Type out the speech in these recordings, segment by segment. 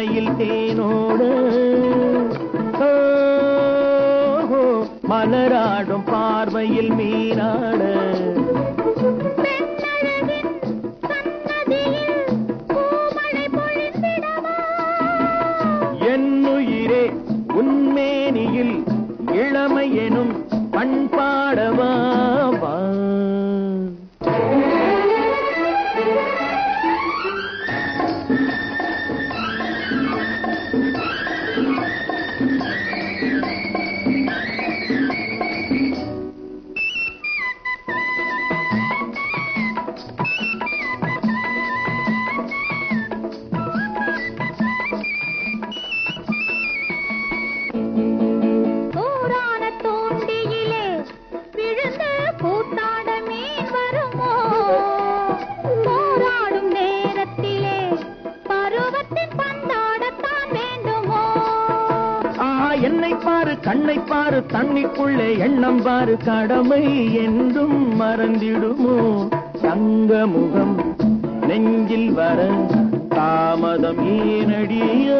பாறையில் தேனோடு ஓஹோ, மலராடும் பார்வையில் மீனாடு பெண்ணழகின் சன்னதியில் பூமழை பொழிந்திடவா என்னுயிரே உன்மேனியில் இளமை எனும் பண்பாடவா வா. சூடான தூண்டியிலே விழுந்து கூத்தாட மீன் வருமோ போராடும் நேரத்திலே பருவத்தின் பந்தாடத்தான் வேண்டுமோ ஆ என்னை பாரு கண்ணை பாரு தண்ணிக்குள்ளே எண்ணம் பாரு கடமை என்றும் மறந்திடுமோ தங்க முகம் நெஞ்சில் வர தாமதம் ஏனடியோ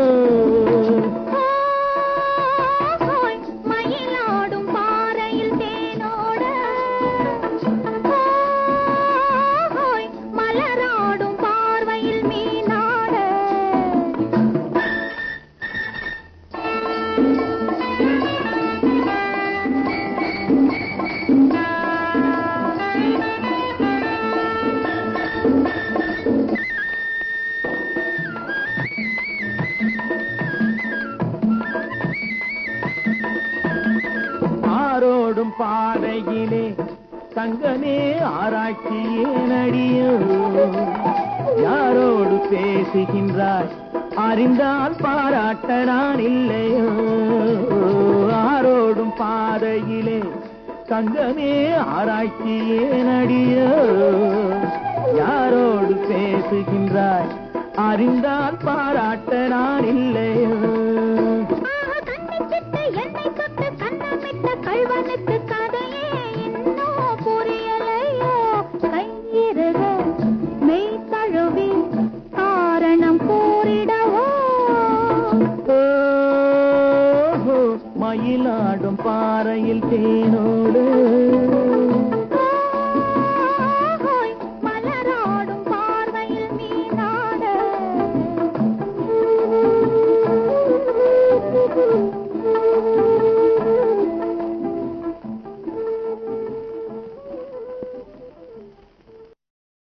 ஓய், மயிலாடும் பாறையில் தேனோட ஓய், மலராடும் பார்வையில் மீனாட ஆரோடும் பாதையிலே தங்கமே ஆராய்ச்சி ஏனடியோ யாரோடு பேசுகின்றாய் அறிந்தால் பாராட்ட நான் இல்லையோ ஆரோடும் பாதையிலே தங்கமே ஆராய்ச்சி ஏனடியோ யாரோடு பேசுகின்றாய் அறிந்தால் பாராட்ட நான் இல்லையோ ஆஹா, கண்ணிச்சிட்டு என்னை தொட்டு கண்ணமிட்ட கள்வனுக்கு கதையே இன்னும் புரியலையோ கையிருக மெய் தழுவி காரணம் கூறிடவோ ஓஹோ, மயிலாடும் பாறையில் தேனோடு